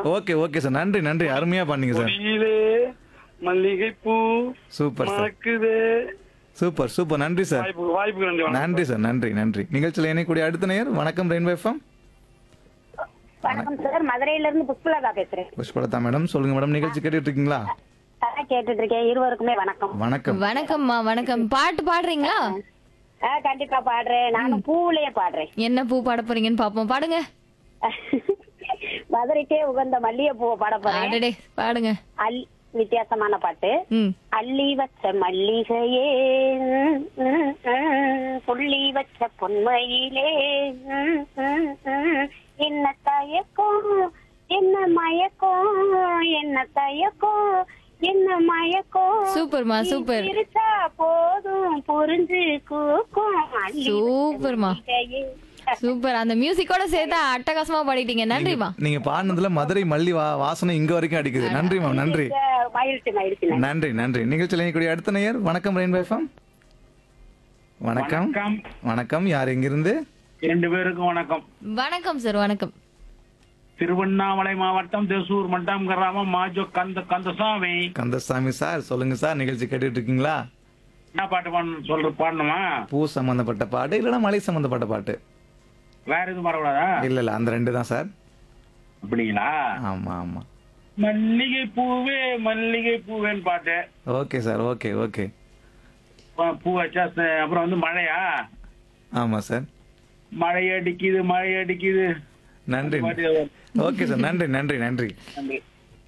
Okay okay sir நன்றி நன்றி அருமையா பண்ணீங்க சார் கொடியிலே மல்லிகை பூ சூப்பர் சார் மணக்குதே சூப்பர் சூப்பர் நன்றி சார் வாய்ப்பு வாய்ப்புக்கு நன்றி வணக்கம். நன்றி சார் நன்றி நன்றி நிகழ்ச்சியில் இணையக்கூடிய அடுத்த நேயர் வணக்கம் ரெயின்போ எஃப்எம் வணக்கம் சார் மதுரையில இருந்து புஷ்பலதா பேசுறேன் புஷ்பலதா மேடம் சொல்லுங்க மேடம் நிகழ்ச்சி கேட்டுட்டு இருக்கீங்களா அதான் கேட்டுட்டு இருக்கேன் இருவருக்குமே வணக்கம் வணக்கம் வணக்கம்மா வணக்கம் பாட்டு பாடுறீங்களா ஆ, கண்டிப்பா பாடுறேன் நானும் பூவிலேயே பாடுறேன் என்ன பூ பாட போறீங்கன்னு பாப்போம் பாடுங்க மதுரைக்கே உகந்த மல்லிகை பூவை பாட போறேன் அடடே பாடுங்க அல் வித்தியாசமான பாட்டு ம் அள்ளி வச்ச மல்லிகையே ம், ம், ம், புள்ளி வச்ச பொன்மையிலே ம், ம், ம், என்ன தயக்கம் என்ன மயக்கம் என்ன தயக்கம் என்ன மயக்கம் சூப்பர்மா நீ சூப்பர் சிரிச்சா போதும் புரிஞ்சு கூக்கும் அள்ளி வச்ச சூப்பர்மா. மல்லிகையே. சூப்பர் அந்த மியூசிக்கோட சேர்த்து அட்டகாசமா பாடிட்டீங்க நன்றிமா நீங்க பாடினதுல மதுரை மல்லி வா வாசனை இங்க வரைக்கும் அடிக்குது நன்றி மேம் நன்றி மகிழ்ச்சி மகிழ்ச்சி நன்றி நன்றி நிகழ்ச்சியில் இணையக்கூடிய அடுத்த நேயர் வணக்கம் ரெயின்போ எஃப்எம் வணக்கம் வணக்கம் வணக்கம் யார் எங்கிருந்து இரண்டு பேருக்கும் வணக்கம் வணக்கம் சார் வணக்கம் திருவண்ணாமலை மாவட்டம் தேசூர் மட்டம் கிராமம் மாஜோ கந்த கந்தசாமி கந்தசாமி சார் சொல்லுங்க சார் நிகழ்ச்சி கேட்டுட்டு இருக்கீங்களா என்ன பாட்டு பாடணும் சொல்ற பாடணுமா பூ சம்பந்தப்பட்ட பாட்டு இல்லைன்னா மலை சம்பந்தப்பட்ட பாட்டு வேற எதுவும் வரக்கூடாதா இல்ல இல்ல அந்த ரெண்டு தான் சார் அப்படிங்களா ஆமா ஆமா மல்லிகை பூவே மல்லிகை பூவேன்னு பாட்டு ஓகே சார் ஓகே ஓகே ப- பூ வச்சா ச- அப்புறம் வந்து மழையா ஆமா சார் மழை அடிக்குது மழை அடிக்குது நன்றி பாட்டு ஓகே சார் நன்றி நன்றி நன்றி நன்றி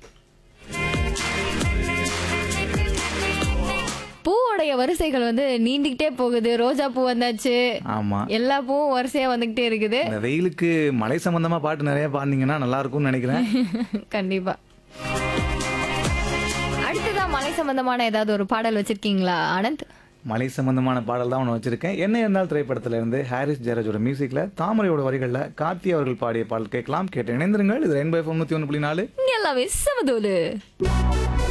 பூவோடைய வரிசைகள் வந்து நீண்டிக்கிட்டே போகுது ரோஜா பூ வந்தாச்சு ஆமா எல்லா பூவும் வரிசையா வந்துகிட்டே இருக்குது இந்த வெயிலுக்கு மலை சம்பந்தமா பாட்டு நிறைய பாடினீங்கன்னா நல்லா இருக்கும்னு நினைக்கிறேன் கண்டிப்பா அடுத்ததா மலை சம்பந்தமான ஏதாவது ஒரு பாடல் வச்சிருக்கீங்களா ஆனந்த் மலை சம்பந்தமான பாடல் தான் ஒன்று வச்சிருக்கேன் என்ன இருந்தால் திரைப்படத்துல இருந்து ஹாரிஸ் ஜெயராஜோட மியூசிக்ல தாமரையோட வரிகள்ல கார்த்தி அவர்கள் பாடிய பாடல் கேட்கலாம் கேட்டு இணைந்திருங்கள் இது ரெயின்பை தொண்ணூத்தி ஒன்று புள்ளி நாலு எல்லாமே சமதோலு